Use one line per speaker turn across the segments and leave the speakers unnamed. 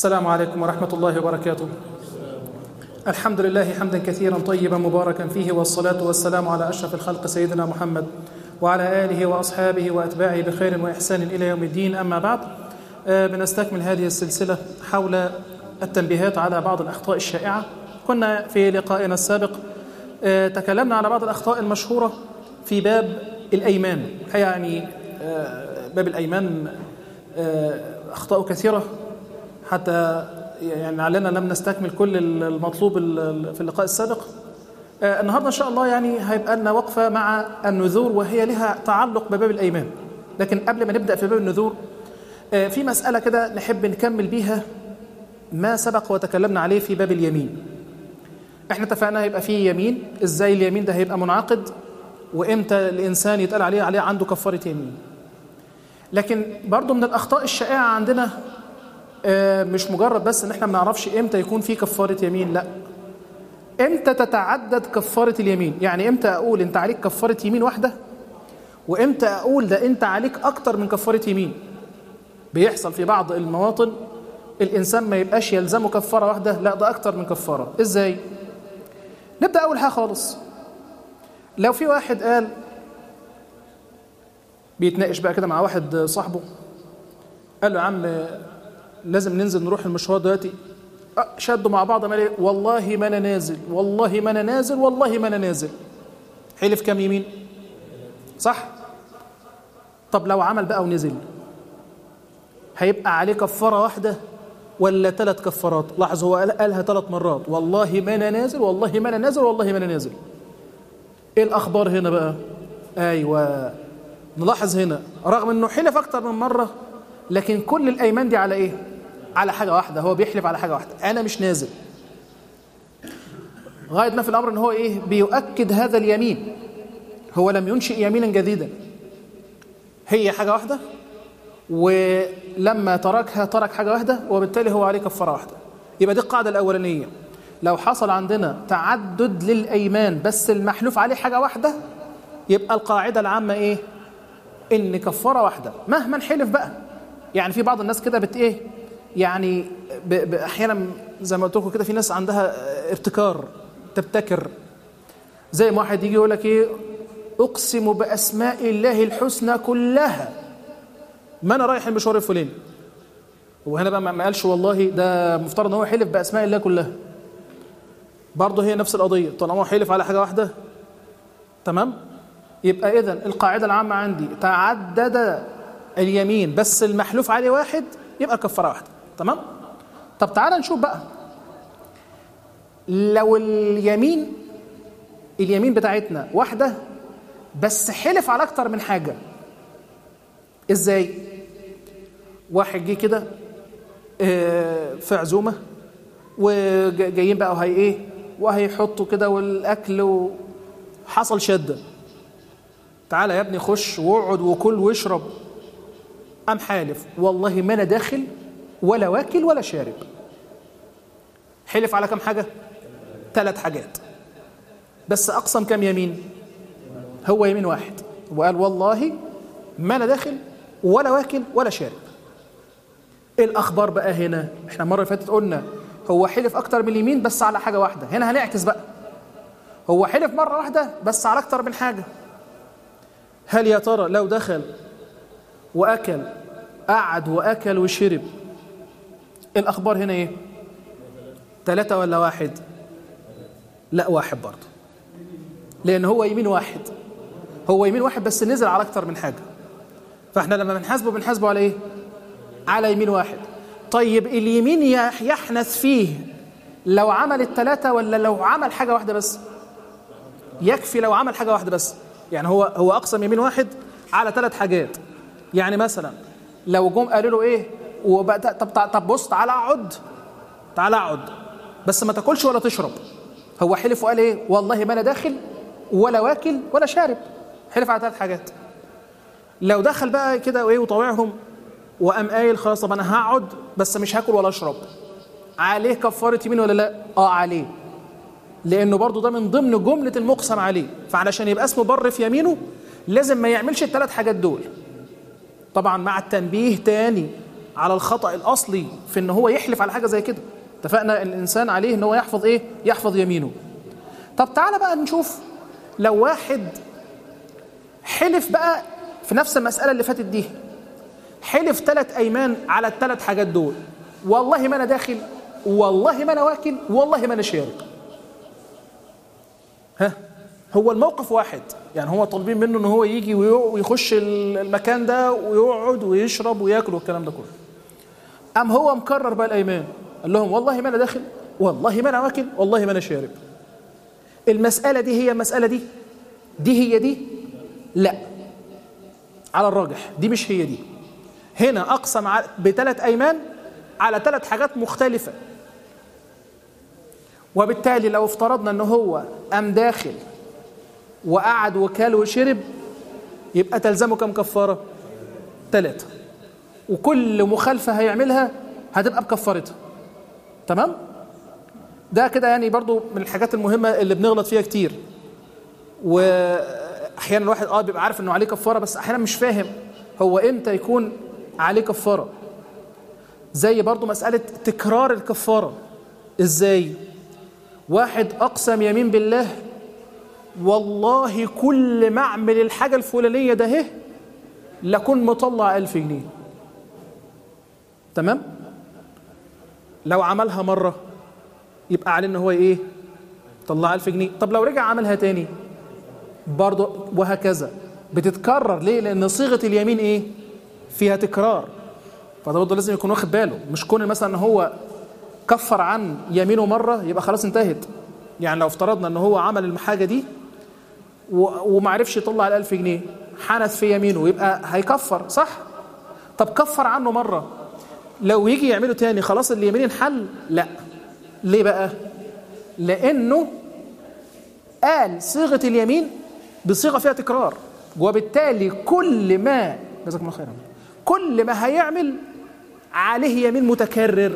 السلام عليكم ورحمة الله وبركاته الحمد لله حمدا كثيرا طيبا مباركا فيه والصلاة والسلام على أشرف الخلق سيدنا محمد وعلى آله وأصحابه وأتباعه بخير وإحسان إلى يوم الدين أما بعد آه، بنستكمل هذه السلسلة حول التنبيهات على بعض الأخطاء الشائعة كنا في لقائنا السابق آه، تكلمنا على بعض الأخطاء المشهورة في باب الأيمان يعني آه، باب الأيمان آه، أخطاء كثيرة حتى يعني لعلنا لم نستكمل كل المطلوب في اللقاء السابق آه، النهارده ان شاء الله يعني هيبقى لنا وقفه مع النذور وهي لها تعلق بباب الايمان لكن قبل ما نبدا في باب النذور آه، في مساله كده نحب نكمل بيها ما سبق وتكلمنا عليه في باب اليمين احنا اتفقنا هيبقى فيه يمين ازاي اليمين ده هيبقى منعقد وامتى الانسان يتقال عليه عليه عنده كفاره يمين لكن برضو من الاخطاء الشائعه عندنا آه، مش مجرد بس ان احنا ما نعرفش امتى يكون في كفاره يمين لا امتى تتعدد كفاره اليمين يعني امتى اقول انت عليك كفاره يمين واحده وامتى اقول ده انت عليك اكتر من كفاره يمين بيحصل في بعض المواطن الانسان ما يبقاش يلزمه كفاره واحده لا ده اكتر من كفاره ازاي نبدا اول حاجه خالص لو في واحد قال بيتناقش بقى كده مع واحد صاحبه قال له يا عم لازم ننزل نروح المشوار دلوقتي أه، شدوا مع بعض قال ايه والله ما انا نازل والله ما انا نازل والله ما انا نازل حلف كام يمين صح طب لو عمل بقى ونزل هيبقى عليه كفاره واحده ولا ثلاث كفارات لاحظ هو قال- قالها ثلاث مرات والله ما انا نازل والله ما انا نازل والله ما انا نازل ايه الاخبار هنا بقى ايوه نلاحظ هنا رغم انه حلف اكتر من مره لكن كل الايمان دي على ايه على حاجه واحده هو بيحلف على حاجه واحده انا مش نازل غايه ما في الامر ان هو ايه بيؤكد هذا اليمين هو لم ينشئ يمينا جديدا هي حاجه واحده ولما تركها ترك حاجه واحده وبالتالي هو عليه كفاره واحده يبقى دي القاعده الاولانيه لو حصل عندنا تعدد للايمان بس المحلوف عليه حاجه واحده يبقى القاعده العامه ايه ان كفاره واحده مهما نحلف بقى يعني في بعض الناس كده بت ايه يعني ب ب احيانا زي ما قلت لكم كده في ناس عندها ابتكار تبتكر زي ما واحد يجي يقول لك ايه اقسم باسماء الله الحسنى كلها ما انا رايح المشوار الفلاني وهنا بقى ما ما قالش والله ده مفترض ان هو حلف باسماء الله كلها برضه هي نفس القضيه طالما هو حلف على حاجه واحده تمام يبقى اذا القاعده العامه عندي تعدد اليمين بس المحلوف عليه واحد يبقى كفاره واحده تمام طب تعالى نشوف بقى لو اليمين اليمين بتاعتنا واحده بس حلف على اكتر من حاجه ازاي واحد جه كده آه، في عزومه وجايين بقى وهي ايه وهيحطوا كده والاكل وحصل شده تعالى يا ابني خش واقعد وكل واشرب قام حالف والله ما انا داخل ولا واكل ولا شارب حلف على كم حاجه ثلاث حاجات بس اقسم كم يمين هو يمين واحد وقال والله ما انا داخل ولا واكل ولا شارب ايه الاخبار بقى هنا احنا المره اللي فاتت قلنا هو حلف اكتر من اليمين بس على حاجه واحده هنا هنعكس بقى هو حلف مره واحده بس على اكتر من حاجه هل يا ترى لو دخل واكل قعد واكل وشرب الاخبار هنا ايه ثلاثة ولا واحد لا واحد برضه لان هو يمين واحد هو يمين واحد بس نزل على اكتر من حاجه فاحنا لما بنحاسبه بنحاسبه على ايه على يمين واحد طيب اليمين يح- يحنث فيه لو عمل الثلاثة ولا لو عمل حاجة واحدة بس يكفي لو عمل حاجة واحدة بس يعني هو هو أقسم يمين واحد على ثلاث حاجات يعني مثلا لو جم قالوا له إيه وبقى طب طب- طب بص تعالى اقعد تعالى اقعد بس ما تاكلش ولا تشرب هو حلف وقال إيه والله ما أنا داخل ولا واكل ولا شارب حلف على ثلاث حاجات لو دخل بقى كده وايه وطوعهم وقام قايل خلاص طب انا هقعد بس مش هاكل ولا اشرب عليه كفاره يمين ولا لا اه عليه لانه برضو ده من ضمن جمله المقسم عليه فعلشان يبقى اسمه بر في يمينه لازم ما يعملش الثلاث حاجات دول طبعا مع التنبيه تاني على الخطأ الأصلي في إن هو يحلف على حاجة زي كده اتفقنا الإنسان عليه إن هو يحفظ إيه يحفظ يمينه طب تعالى بقى نشوف لو واحد حلف بقى في نفس المسألة اللي فاتت دي حلف ثلاث أيمان على الثلاث حاجات دول والله ما أنا داخل والله ما أنا واكل والله ما أنا شارب ها هو الموقف واحد يعني هو طالبين منه ان هو يجي ويخش المكان ده ويقعد ويشرب وياكل والكلام ده كله ام هو مكرر بقى الايمان قال لهم والله ما انا داخل والله ما انا واكل والله ما انا شارب المساله دي هي المساله دي دي هي دي لا على الراجح دي مش هي دي هنا اقسم بثلاث ايمان على ثلاث حاجات مختلفه وبالتالي لو افترضنا ان هو قام داخل وقعد وكال وشرب يبقى تلزمه كم كفاره ثلاثه وكل مخالفه هيعملها هتبقى بكفارتها تمام ده كده يعني برضو من الحاجات المهمه اللي بنغلط فيها كتير واحيانا الواحد اه بيبقى عارف انه عليه كفاره بس احيانا مش فاهم هو امتى يكون عليه كفاره زي برضو مساله تكرار الكفاره ازاي واحد أقسم يمين بالله والله كل ما أعمل الحاجة الفلانية ده هه لكن مطلع ألف جنيه تمام لو عملها مرة يبقى عليه إن هو إيه طلع ألف جنيه طب لو رجع عملها تاني برضه وهكذا بتتكرر ليه لأن صيغة اليمين إيه فيها تكرار فده برضه لازم يكون واخد باله مش كون مثلا ان هو كفر عن يمينه مرة يبقى خلاص انتهت يعني لو افترضنا ان هو عمل الحاجة دي ومعرفش يطلع الألف جنيه حنث في يمينه يبقى هيكفر صح طب كفر عنه مرة لو يجي يعمله تاني خلاص اليمين انحل لا ليه بقى لأنه قال صيغة اليمين بصيغة فيها تكرار وبالتالي كل ما جزاكم الله خيرا كل ما هيعمل عليه يمين متكرر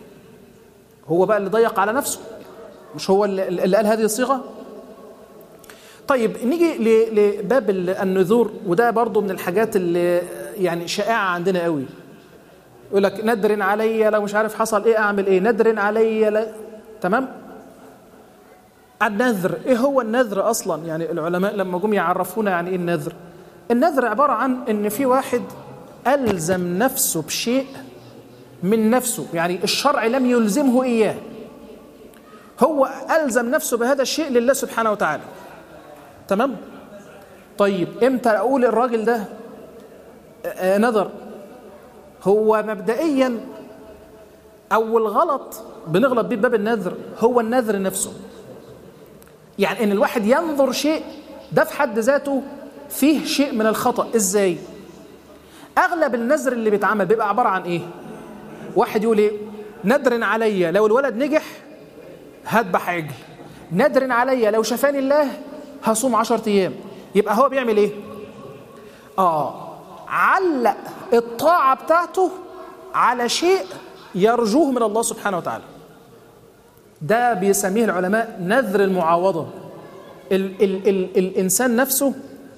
هو بقى اللي ضيق على نفسه مش هو اللي قال هذه الصيغة طيب نيجي لباب النذور وده برضو من الحاجات اللي يعني شائعة عندنا قوي يقول لك ندر علي لو مش عارف حصل ايه اعمل ايه ندر علي لا تمام النذر ايه هو النذر اصلا يعني العلماء لما جم يعرفونا يعني ايه النذر النذر عبارة عن ان في واحد ألزم نفسه بشيء من نفسه يعني الشرع لم يلزمه إياه هو ألزم نفسه بهذا الشيء لله سبحانه وتعالى تمام طيب امتى أقول الراجل ده نذر هو مبدئيا أول غلط بنغلط بيه باب النذر هو النذر نفسه يعني ان الواحد ينظر شيء ده في حد ذاته فيه شيء من الخطأ ازاي اغلب النذر اللي بيتعمل بيبقى عبارة عن ايه واحد يقول ايه ندر عليا لو الولد نجح هذبح عجل ندر عليا لو شفاني الله هصوم عشرة ايام يبقى هو بيعمل ايه اه علق الطاعة بتاعته على شيء يرجوه من الله سبحانه وتعالى ده بيسميه العلماء نذر المعاوضة ال ال ال الإنسان نفسه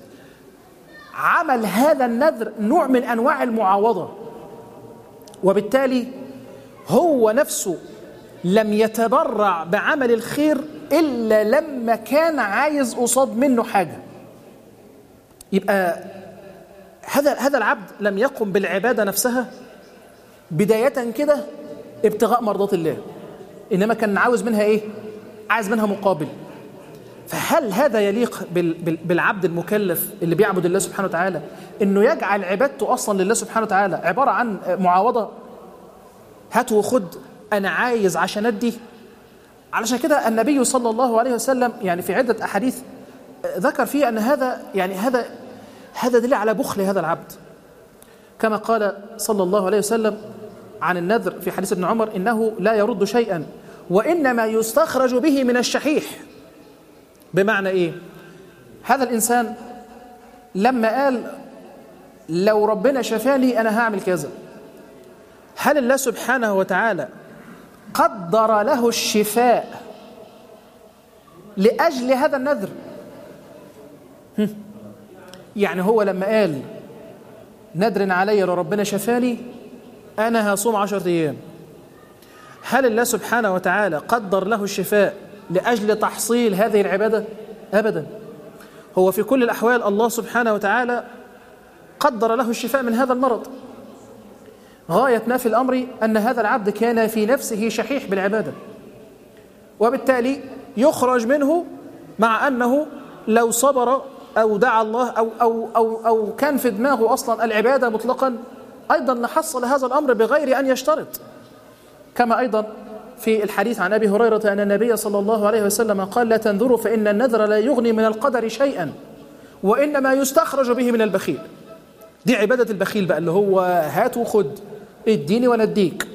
عمل هذا النذر نوع من أنواع المعاوضة وبالتالي هو نفسه لم يتبرع بعمل الخير إلا لما كان عايز قصاد منه حاجة يبقى هذا هذا العبد لم يقم بالعبادة نفسها بداية كده ابتغاء مرضات الله إنما كان عاوز منها إيه؟ عايز منها مقابل فهل هذا يليق بالعبد المكلف اللي بيعبد الله سبحانه وتعالى إنه يجعل عبادته أصلا لله سبحانه وتعالى عبارة عن معاوضة هات وخد أنا عايز عشان أدي علشان كده النبي صلى الله عليه وسلم يعني في عدة أحاديث ذكر فيه أن هذا يعني هذا هذا دليل على بخل هذا العبد كما قال صلى الله عليه وسلم عن النذر في حديث ابن عمر إنه لا يرد شيئا وإنما يستخرج به من الشحيح بمعنى إيه هذا الإنسان لما قال لو ربنا شفاني أنا هعمل كذا هل الله سبحانه وتعالى قدر له الشفاء لأجل هذا النذر يعني هو لما قال ندر علي لو ربنا شفاني أنا هصوم عشرة أيام هل الله سبحانه وتعالى قدر له الشفاء لأجل تحصيل هذه العبادة؟ أبدا هو في كل الأحوال الله سبحانه وتعالى قدر له الشفاء من هذا المرض غاية ما في الأمر أن هذا العبد كان في نفسه شحيح بالعبادة وبالتالي يخرج منه مع أنه لو صبر أو دعا الله أو, أو, أو, أو كان في دماغه أصلا العبادة مطلقا أيضا لحصل هذا الأمر بغير أن يشترط كما أيضا في الحديث عن أبي هريرة أن النبي صلى الله عليه وسلم قال لا تنذروا فإن النذر لا يغني من القدر شيئا وإنما يستخرج به من البخيل دي عبادة البخيل بقى اللي هو هات وخد اديني وانا اديك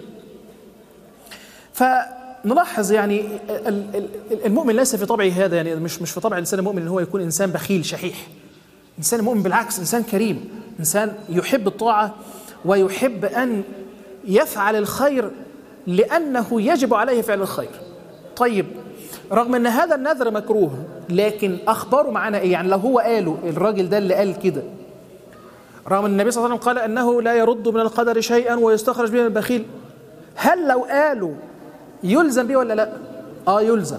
فنلاحظ يعني المؤمن ليس في طبعه هذا يعني مش مش في طبع الانسان المؤمن ان هو يكون انسان بخيل شحيح انسان مؤمن بالعكس انسان كريم انسان يحب الطاعه ويحب ان يفعل الخير لانه يجب عليه فعل الخير طيب رغم ان هذا النذر مكروه لكن اخباره معنا ايه يعني لو هو قاله الراجل ده اللي قال كده رغم ان النبي صلى الله عليه وسلم قال انه لا يرد من القدر شيئا ويستخرج به من البخيل هل لو قالوا يلزم به ولا لا اه يلزم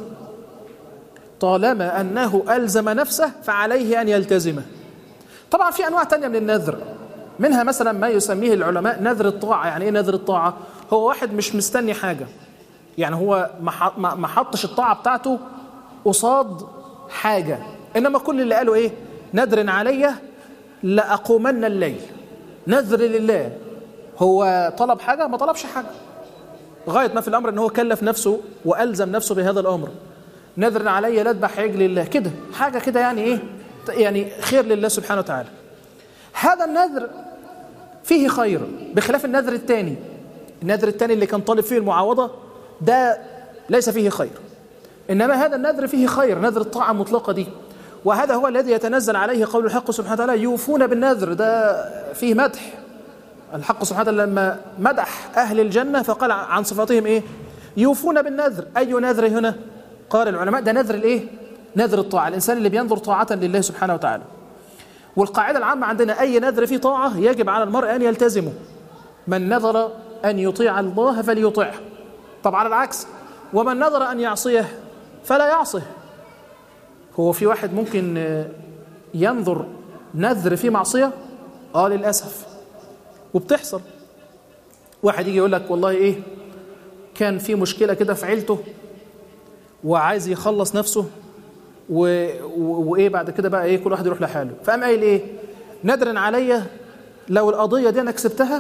طالما انه الزم نفسه فعليه ان يلتزمه طبعا في انواع تانية من النذر منها مثلا ما يسميه العلماء نذر الطاعه يعني ايه نذر الطاعه هو واحد مش مستني حاجه يعني هو ما حطش الطاعه بتاعته قصاد حاجه انما كل اللي قاله ايه نذر عليا لأقومن الليل نذر لله هو طلب حاجة ما طلبش حاجة غاية ما في الأمر أنه كلف نفسه وألزم نفسه بهذا الأمر نذر علي لذبح عجل لله كده حاجة كده يعني إيه يعني خير لله سبحانه وتعالى هذا النذر فيه خير بخلاف النذر الثاني النذر الثاني اللي كان طالب فيه المعاوضة ده ليس فيه خير إنما هذا النذر فيه خير نذر الطاعة المطلقة دي وهذا هو الذي يتنزل عليه قول الحق سبحانه وتعالى يوفون بالنذر ده فيه مدح الحق سبحانه وتعالى لما مدح أهل الجنة فقال عن صفاتهم إيه يوفون بالنذر أي نذر هنا قال العلماء ده نذر الإيه نذر الطاعة الإنسان اللي بينظر طاعة لله سبحانه وتعالى والقاعدة العامة عندنا أي نذر فيه طاعة يجب على المرء أن يلتزمه من نذر أن يطيع الله فليطعه طب على العكس ومن نذر أن يعصيه فلا يعصه هو في واحد ممكن ينظر نذر في معصية اه للأسف وبتحصل واحد يجي يقول لك والله ايه كان في مشكلة كده في عيلته وعايز يخلص نفسه و... و... وايه بعد كده بقى ايه كل واحد يروح لحاله فقام قايل ايه ندرا عليا لو القضية دي انا كسبتها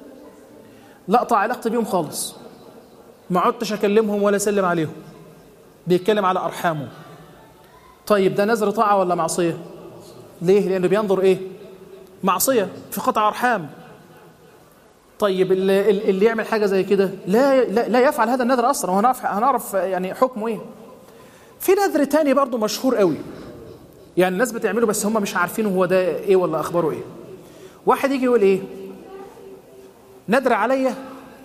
لقطع علاقتي بيهم خالص ما عدتش اكلمهم ولا اسلم عليهم بيتكلم على ارحامه طيب ده نذر طاعة ولا معصية ليه لأنه بينظر إيه معصية في قطع أرحام طيب اللي, اللي يعمل حاجة زي كده لا, لا, لا يفعل هذا النذر أصلا وهنعرف هنعرف يعني حكمه إيه في نذر تاني برضه مشهور قوي يعني الناس بتعمله بس هم مش عارفين هو ده إيه ولا أخباره إيه واحد يجي يقول إيه نذر عليا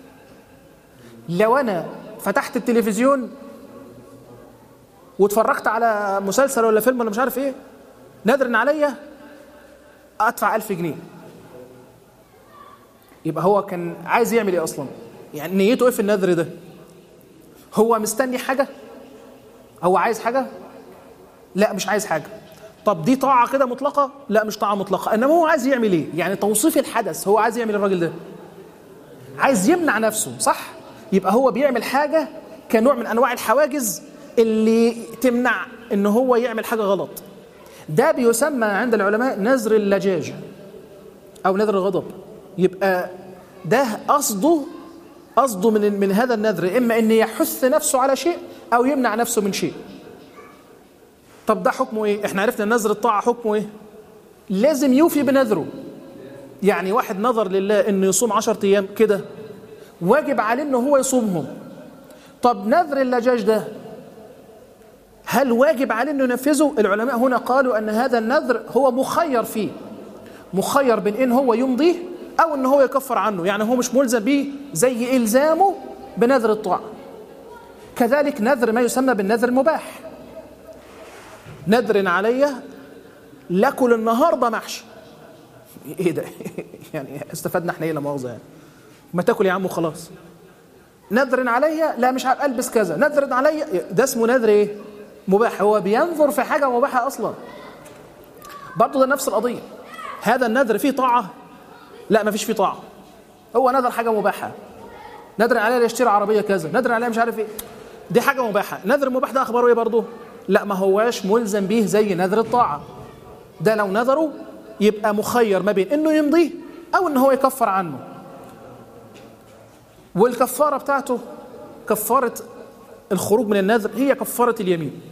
لو أنا فتحت التلفزيون واتفرجت على مسلسل ولا فيلم ولا مش عارف ايه نادر عليا ادفع ألف جنيه يبقى هو كان عايز يعمل ايه اصلا يعني نيته ايه في النذر ده هو مستني حاجه هو عايز حاجه لا مش عايز حاجه طب دي طاعه كده مطلقه لا مش طاعه مطلقه انما هو عايز يعمل ايه يعني توصيف الحدث هو عايز يعمل الراجل ده عايز يمنع نفسه صح يبقى هو بيعمل حاجه كنوع من انواع الحواجز اللي تمنع ان هو يعمل حاجه غلط ده بيسمى عند العلماء نذر اللجاج او نذر الغضب يبقى ده قصده قصده من من هذا النذر اما ان يحث نفسه على شيء او يمنع نفسه من شيء طب ده حكمه ايه احنا عرفنا نذر الطاعه حكمه ايه لازم يوفي بنذره يعني واحد نظر لله انه يصوم عشرة ايام كده واجب عليه انه هو يصومهم طب نذر اللجاج ده هل واجب عليه انه ينفذه العلماء هنا قالوا ان هذا النذر هو مخير فيه مخير بين ان هو يمضيه او ان هو يكفر عنه يعني هو مش ملزم به زي الزامه بنذر الطاعه كذلك نذر ما يسمى بالنذر المباح نذر علي لاكل النهارده محشي ايه ده يعني استفدنا احنا ايه لا مؤاخذه يعني ما تاكل يا عم وخلاص نذر عليا لا مش عارف البس كذا نذر عليا ده اسمه نذر ايه مباح هو بينظر في حاجه مباحه اصلا برضه ده نفس القضيه هذا النذر فيه طاعه لا ما فيش فيه طاعه هو نذر حاجه مباحه نذر عليا يشتري عربيه كذا نذر عليا مش عارف ايه دي حاجه مباحه نذر مباح ده اخباره ايه برضه لا ما هواش ملزم بيه زي نذر الطاعه ده لو نذره يبقى مخير ما بين انه يمضيه او ان هو يكفر عنه والكفاره بتاعته كفاره الخروج من النذر هي كفاره اليمين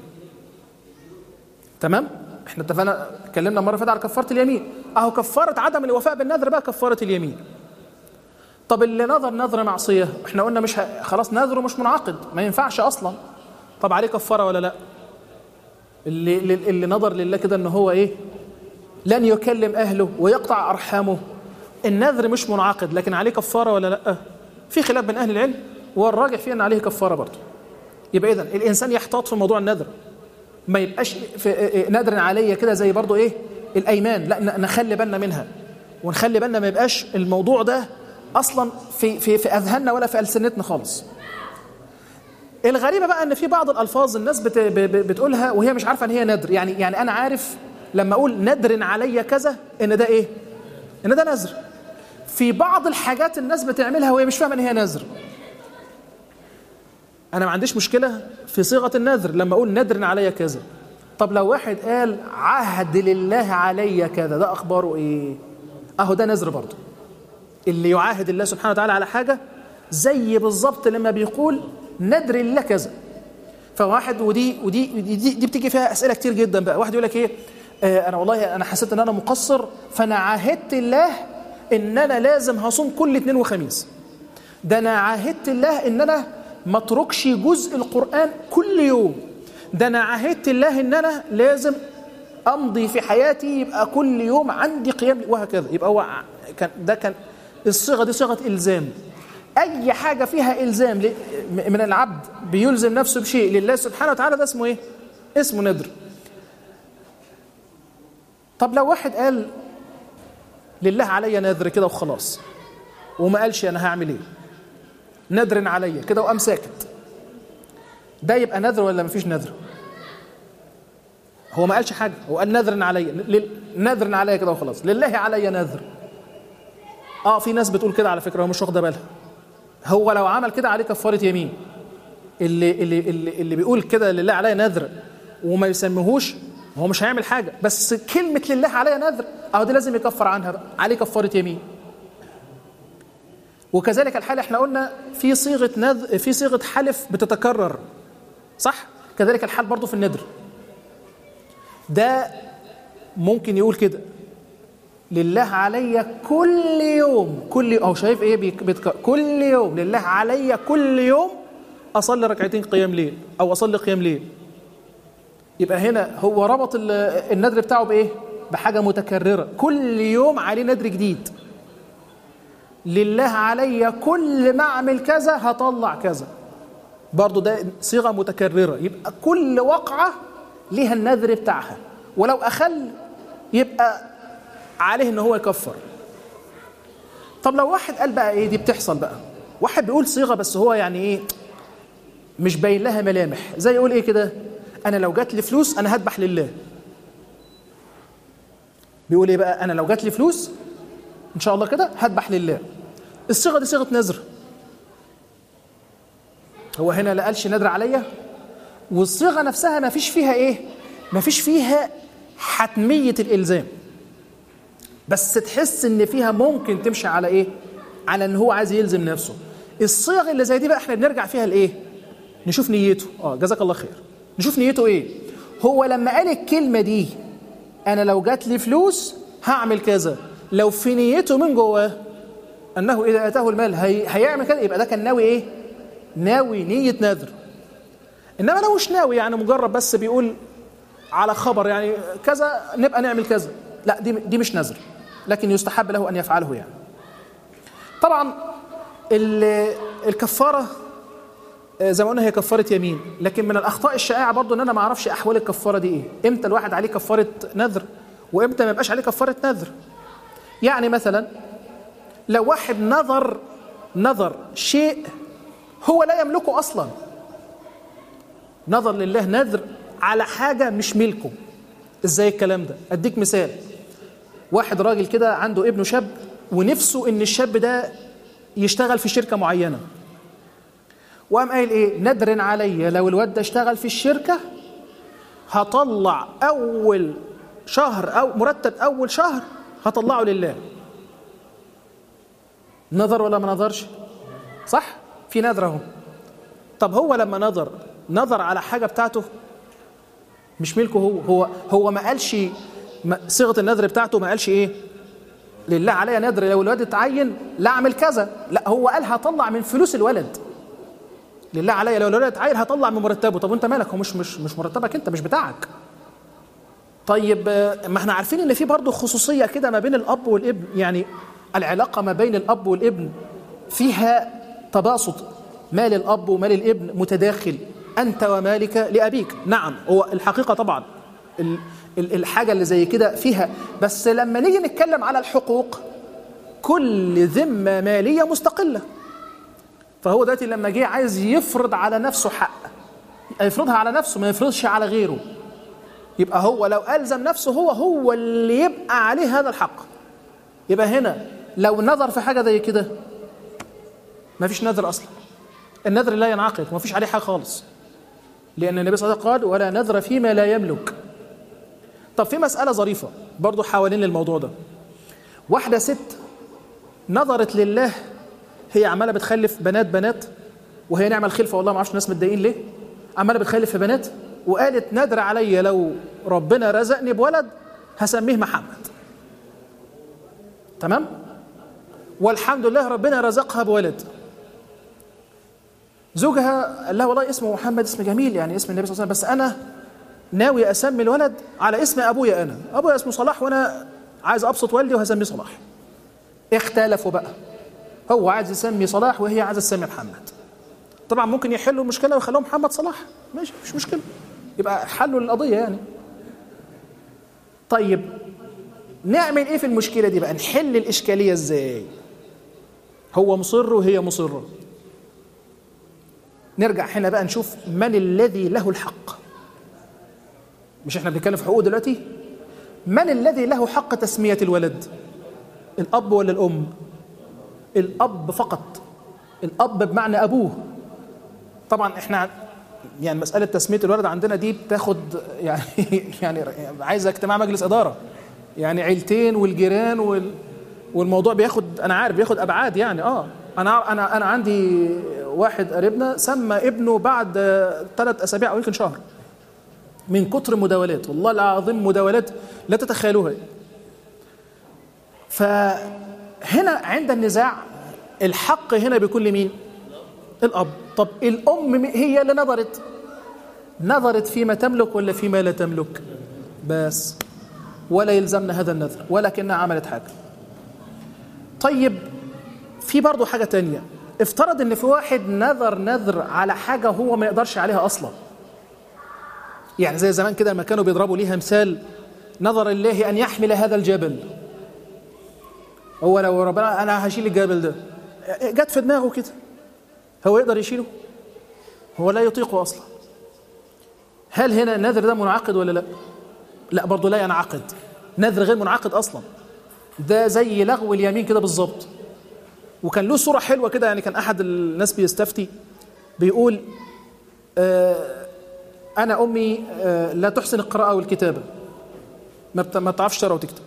تمام احنا اتفقنا اتكلمنا مره فاتت على كفاره اليمين اهو كفاره عدم الوفاء بالنذر بقى كفاره اليمين طب اللي نظر نذر معصيه احنا قلنا مش ه... خلاص نذره مش منعقد ما ينفعش اصلا طب عليه كفاره ولا لا اللي اللي نظر لله كده ان هو ايه لن يكلم اهله ويقطع ارحامه النذر مش منعقد لكن عليه كفاره ولا لا في خلاف بين اهل العلم والراجح فيه ان عليه كفاره برضه يبقى اذا الانسان يحتاط في موضوع النذر ما يبقاش في نذر عليا كده زي برضه ايه الايمان لا نخلي بالنا منها ونخلي بالنا ما يبقاش الموضوع ده اصلا في في في اذهاننا ولا في السنتنا خالص الغريبه بقى ان في بعض الالفاظ الناس بت بتقولها وهي مش عارفه ان هي نذر يعني يعني انا عارف لما اقول ندر عليا كذا ان ده ايه ان ده نذر في بعض الحاجات الناس بتعملها وهي مش فاهمه ان هي نذر انا ما عنديش مشكله في صيغه النذر لما اقول ندر عليا كذا طب لو واحد قال عهد لله عليا كذا ده اخباره ايه اهو ده نذر برضه اللي يعاهد الله سبحانه وتعالى على حاجه زي بالظبط لما بيقول ندر الله كذا فواحد ودي ودي دي, دي, دي بتيجي فيها اسئله كتير جدا بقى واحد يقول لك ايه آه انا والله انا حسيت ان انا مقصر فانا عاهدت الله ان انا لازم هصوم كل اثنين وخميس ده انا عاهدت الله ان انا ما اتركش جزء القران كل يوم ده انا عاهدت الله ان انا لازم امضي في حياتي يبقى كل يوم عندي قيام وهكذا يبقى هو كان ده كان الصيغه دي صيغه الزام اي حاجه فيها الزام من العبد بيلزم نفسه بشيء لله سبحانه وتعالى ده اسمه ايه اسمه ندر طب لو واحد قال لله عليا نذر كده وخلاص وما قالش انا هعمل ايه نذر عليا كده وقام ساكت ده يبقى نذر ولا مفيش نذر هو ما قالش حاجه هو قال نذر عليا نذر عليا كده وخلاص لله عليا نذر اه في ناس بتقول كده على فكره هو مش واخده بالها هو لو عمل كده عليه كفاره يمين اللي اللي اللي, اللي بيقول كده لله عليا نذر وما يسميهوش هو مش هيعمل حاجه بس كلمه لله عليا نذر اهو دي لازم يكفر عنها بقى عليه كفاره يمين وكذلك الحال احنا قلنا في صيغه نذر في صيغه حلف بتتكرر صح كذلك الحال برضه في النذر ده ممكن يقول كده لله علي كل يوم كل او شايف ايه بيتك... كل يوم لله علي كل يوم اصلي ركعتين قيام ليل او اصلي قيام ليل يبقى هنا هو ربط النذر بتاعه بايه بحاجه متكرره كل يوم عليه نذر جديد لله علي كل ما اعمل كذا هطلع كذا برضه ده صيغه متكرره يبقى كل وقعه ليها النذر بتاعها ولو اخل يبقى عليه ان هو يكفر طب لو واحد قال بقى ايه دي بتحصل بقى واحد بيقول صيغه بس هو يعني ايه مش باين لها ملامح زي يقول ايه كده انا لو جات لي فلوس انا هذبح لله بيقول ايه بقى انا لو جات لي فلوس ان شاء الله كده هذبح لله الصيغه دي صيغه نذر هو هنا لا قالش نذر عليا والصيغه نفسها ما فيش فيها ايه ما فيش فيها حتميه الالزام بس تحس ان فيها ممكن تمشي على ايه على ان هو عايز يلزم نفسه الصيغ اللي زي دي بقى احنا بنرجع فيها لايه نشوف نيته اه جزاك الله خير نشوف نيته ايه هو لما قال الكلمه دي انا لو جات لي فلوس هعمل كذا لو في نيته من جواه انه اذا اتاه المال هي... هيعمل كذا يبقى ده كان ناوي ايه ناوي نيه نذر انما لو مش ناوي يعني مجرد بس بيقول على خبر يعني كذا نبقى نعمل كذا لا دي دي مش نذر لكن يستحب له ان يفعله يعني طبعا الكفاره زي ما قلنا هي كفاره يمين لكن من الاخطاء الشائعه برضو ان انا ما اعرفش احوال الكفاره دي ايه امتى الواحد عليه كفاره نذر وامتى ما يبقاش عليه كفاره نذر يعني مثلا لو واحد نذر نظر شيء هو لا يملكه اصلا نظر لله نذر على حاجه مش ملكه ازاي الكلام ده اديك مثال واحد راجل كده عنده ابنه شاب ونفسه ان الشاب ده يشتغل في شركه معينه وقام قايل ايه ندر عليا لو الواد ده اشتغل في الشركه هطلع اول شهر او مرتب اول شهر هطلعه لله نظر ولا ما نظرش صح في نذر اهو طب هو لما نظر نظر على حاجه بتاعته مش ملكه هو هو هو ما قالش صيغه النذر بتاعته ما قالش ايه لله عليا نذر لو الولد اتعين لا اعمل كذا لا هو قال هطلع من فلوس الولد لله عليا لو الولد اتعين هطلع من مرتبه طب وانت مالك هو مش مش مش مرتبك انت مش بتاعك طيب ما احنا عارفين ان في برضه خصوصيه كده ما بين الاب والابن يعني العلاقه ما بين الاب والابن فيها تباسط مال الاب ومال الابن متداخل انت ومالك لابيك نعم هو الحقيقه طبعا الحاجه اللي زي كده فيها بس لما نيجي نتكلم على الحقوق كل ذمه ماليه مستقله فهو دلوقتي لما جه عايز يفرض على نفسه حق يفرضها على نفسه ما يفرضش على غيره يبقى هو لو ألزم نفسه هو هو اللي يبقى عليه هذا الحق يبقى هنا لو نظر في حاجة زي كده ما فيش نذر أصلا النذر لا ينعقد وما فيش عليه حاجة خالص لأن النبي صلى الله عليه وسلم قال ولا نذر فيما لا يملك طب في مسألة ظريفة برضو حوالين الموضوع ده واحدة ست نظرت لله هي عمالة بتخلف بنات بنات وهي نعمة الخلفة والله ما اعرفش الناس متضايقين ليه عمالة بتخلف في بنات وقالت نادر عليا لو ربنا رزقني بولد هسميه محمد تمام والحمد لله ربنا رزقها بولد زوجها قال لها والله اسمه محمد اسم جميل يعني اسم النبي صلى الله عليه وسلم بس انا ناوي اسمي الولد على اسم ابويا انا ابويا اسمه صلاح وانا عايز ابسط والدي وهسميه صلاح اختلفوا بقى هو عايز يسمي صلاح وهي عايزه تسمي محمد طبعا ممكن يحلوا المشكله ويخلوه محمد صلاح ماشي مش مشكله يبقى حلوا القضيه يعني طيب نعمل ايه في المشكله دي بقى نحل الاشكاليه ازاي هو مصر وهي مصره نرجع هنا بقى نشوف من الذي له الحق مش احنا بنتكلم في حقوق دلوقتي من الذي له حق تسميه الولد الاب ولا الام الاب فقط الاب بمعنى ابوه طبعا احنا يعني مساله تسميه الولد عندنا دي بتاخد يعني يعني عايزه اجتماع مجلس اداره يعني عيلتين والجيران وال والموضوع بياخد انا عارف بياخد ابعاد يعني اه انا انا انا عندي واحد قريبنا سمى ابنه بعد ثلاث اسابيع او يمكن شهر من كتر مداولات والله العظيم مداولات لا تتخيلوها فهنا عند النزاع الحق هنا بيكون لمين الاب طب الام هي اللي نظرت نظرت فيما تملك ولا فيما لا تملك بس ولا يلزمنا هذا النذر ولكنها عملت حاجه طيب في برضه حاجه تانية افترض ان في واحد نذر نذر على حاجه هو ما يقدرش عليها اصلا يعني زي زمان كده لما كانوا بيضربوا ليها مثال نظر الله ان يحمل هذا الجبل هو لو ربنا انا هشيل الجبل ده جت في دماغه كده هو يقدر يشيله هو لا يطيقه اصلا هل هنا النذر ده منعقد ولا لا لا برضه لا ينعقد نذر غير منعقد اصلا ده زي لغو اليمين كده بالظبط وكان له صوره حلوه كده يعني كان احد الناس بيستفتي بيقول آه انا امي آه لا تحسن القراءه والكتابه ما ما بتعرفش تقرا وتكتب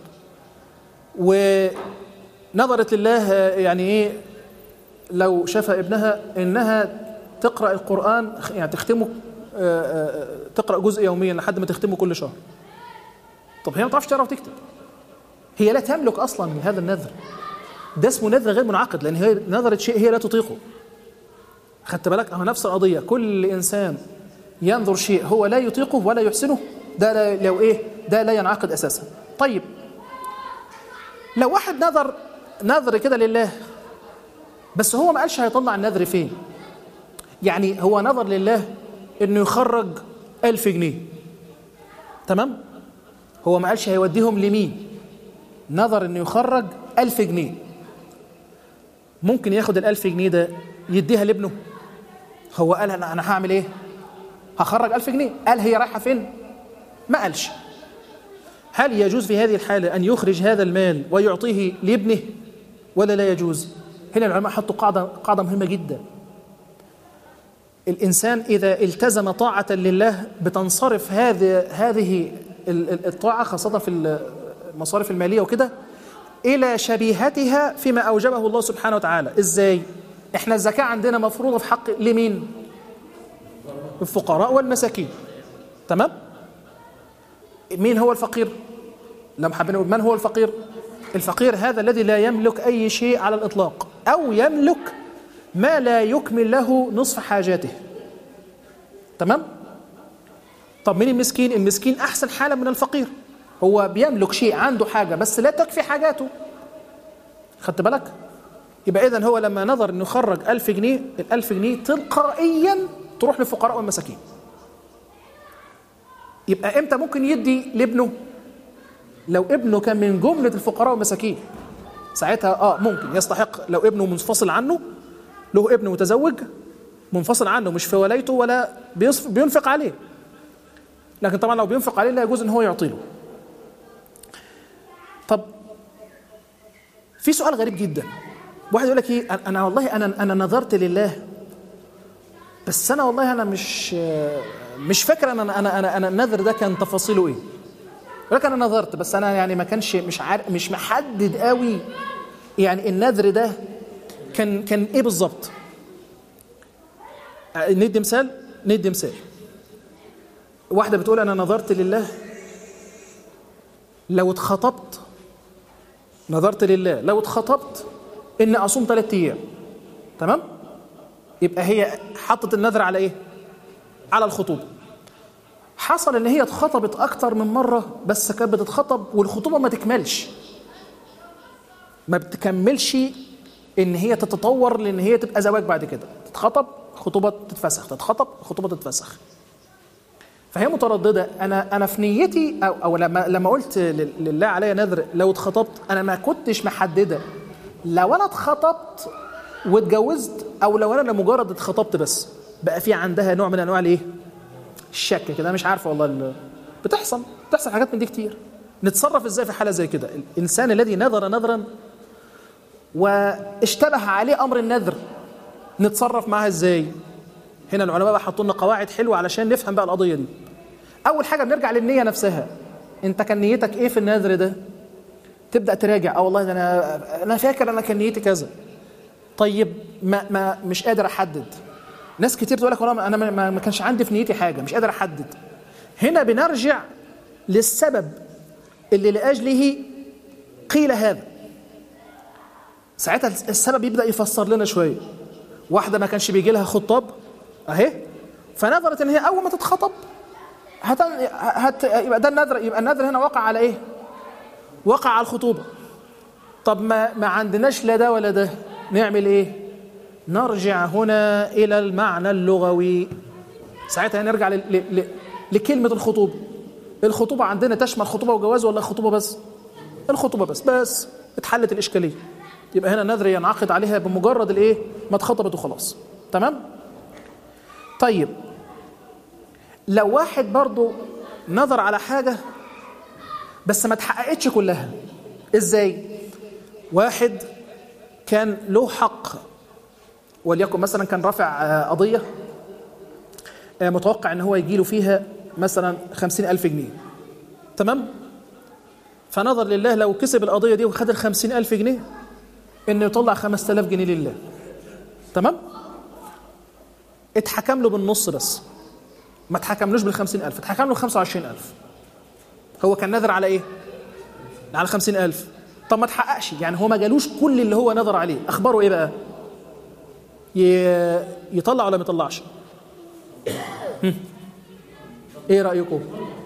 ونظرت لله يعني ايه لو شفى ابنها انها تقرا القران يعني تختمه تقرا جزء يوميا لحد ما تختمه كل شهر طب هي ما تعرفش تقرا وتكتب هي لا تملك اصلا من هذا النذر ده اسمه نذر غير منعقد لان هي نذرت شيء هي لا تطيقه خدت بالك اهو نفس القضيه كل انسان ينظر شيء هو لا يطيقه ولا يحسنه ده لا لو ايه ده لا ينعقد اساسا طيب لو واحد نذر نذر كده لله بس هو ما قالش هيطلع النذر فين يعني هو نظر لله انه يخرج ألف جنيه تمام هو ما قالش هيوديهم لمين نظر انه يخرج ألف جنيه ممكن ياخد الألف جنيه ده يديها لابنه هو قال أنا, أنا هعمل إيه هخرج ألف جنيه قال هي رايحة فين ما قالش هل يجوز في هذه الحالة أن يخرج هذا المال ويعطيه لابنه ولا لا يجوز هنا العلماء حطوا قاعدة, قاعدة مهمة جدا الإنسان إذا التزم طاعة لله بتنصرف هذه هذه الطاعة خاصة في المصارف المالية وكده إلى شبيهتها فيما أوجبه الله سبحانه وتعالى إزاي؟ إحنا الزكاة عندنا مفروضة في حق لمين؟ الفقراء والمساكين تمام؟ مين هو الفقير؟ لما حابين نقول من هو الفقير؟ الفقير هذا الذي لا يملك أي شيء على الإطلاق أو يملك ما لا يكمل له نصف حاجاته تمام؟ طب مين المسكين؟ المسكين أحسن حالة من الفقير هو بيملك شيء عنده حاجة بس لا تكفي حاجاته خدت بالك؟ يبقى إذن هو لما نظر إنه يخرج ألف جنيه الألف جنيه تلقائيا تروح للفقراء والمساكين يبقى إمتى ممكن يدي لابنه؟ لو ابنه كان من جملة الفقراء والمساكين ساعتها اه ممكن يستحق لو ابنه منفصل عنه له ابن متزوج منفصل عنه مش في ولايته ولا بينفق عليه لكن طبعا لو بينفق عليه لا يجوز ان هو يعطي له طب في سؤال غريب جدا واحد يقول لك ايه انا والله انا انا نظرت لله بس انا والله انا مش مش فاكر انا انا انا انا النذر ده كان تفاصيله ايه يقول لك انا نظرت بس انا يعني ما كانش مش عارف مش محدد قوي يعني النذر ده كان كان ايه بالظبط ندي مثال ندي مثال واحده بتقول انا نظرت لله لو اتخطبت نظرت لله لو اتخطبت ان اصوم ثلاث ايام تمام يبقى هي حطت النذر على ايه على الخطوبه حصل ان هي اتخطبت اكتر من مره بس كانت بتتخطب والخطوبه ما تكملش ما بتكملش ان هي تتطور لان هي تبقى زواج بعد كده تتخطب خطوبه تتفسخ تتخطب خطوبه تتفسخ فهي متردده انا انا في نيتي او, أو لما لما قلت لله عليا نذر لو اتخطبت انا ما كنتش محدده لو انا اتخطبت واتجوزت او لو انا لمجرد اتخطبت بس بقى في عندها نوع من انواع الايه الشك كده مش عارفه والله بتحصل بتحصل حاجات من دي كتير نتصرف ازاي في حاله زي كده الانسان الذي نذر نذرا واشتبه عليه امر النذر نتصرف معاها ازاي هنا العلماء بقى حطوا لنا قواعد حلوه علشان نفهم بقى القضيه دي اول حاجه بنرجع للنيه نفسها انت كان نيتك ايه في النذر ده تبدا تراجع اه والله ده انا انا فاكر انا كان نيتي كذا طيب ما ما مش قادر احدد ناس كتير تقول لك والله انا ما, ما كانش عندي في نيتي حاجه مش قادر احدد هنا بنرجع للسبب اللي لاجله قيل هذا ساعتها السبب يبدا يفسر لنا شويه واحده ما كانش بيجي لها خطاب اهي فنظرت ان هي اول ما تتخطب هت... هت... يبقى ده النذر يبقى النذر هنا وقع على ايه وقع على الخطوبه طب ما ما عندناش لا ده ولا ده نعمل ايه نرجع هنا الى المعنى اللغوي ساعتها نرجع ل... ل... لكلمه الخطوبه الخطوبه عندنا تشمل خطوبه وجواز ولا خطوبه بس الخطوبه بس بس اتحلت الاشكاليه يبقى هنا النذر ينعقد عليها بمجرد الايه ما اتخطبت وخلاص تمام طيب لو واحد برضو نظر على حاجة بس ما اتحققتش كلها ازاي واحد كان له حق وليكن مثلا كان رافع قضية متوقع ان هو يجيله فيها مثلا خمسين ألف جنيه تمام فنظر لله لو كسب القضية دي وخد الخمسين ألف جنيه انه يطلع خمسة آلاف جنيه لله تمام اتحكم له بالنص بس ما اتحكملوش بالخمسين ألف اتحكم له خمسة وعشرين ألف هو كان نذر على ايه على خمسين ألف طب ما تحققش يعني هو ما جالوش كل اللي هو نذر عليه اخباره ايه بقى يطلع ولا ما يطلعش ايه رايكم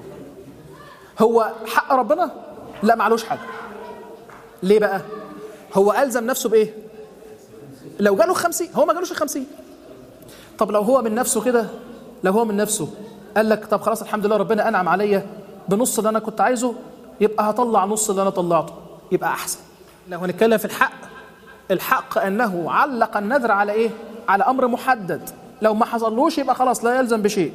هو حق ربنا لا معلوش حاجه ليه بقى هو الزم نفسه بايه لو جاله خمسين هو ما جالوش الخمسين طب لو هو من نفسه كده لو هو من نفسه قال لك طب خلاص الحمد لله ربنا انعم عليا بنص اللي انا كنت عايزه يبقى هطلع نص اللي انا طلعته يبقى احسن لو هنتكلم في الحق الحق انه علق النذر على ايه على امر محدد لو ما حصلوش يبقى خلاص لا يلزم بشيء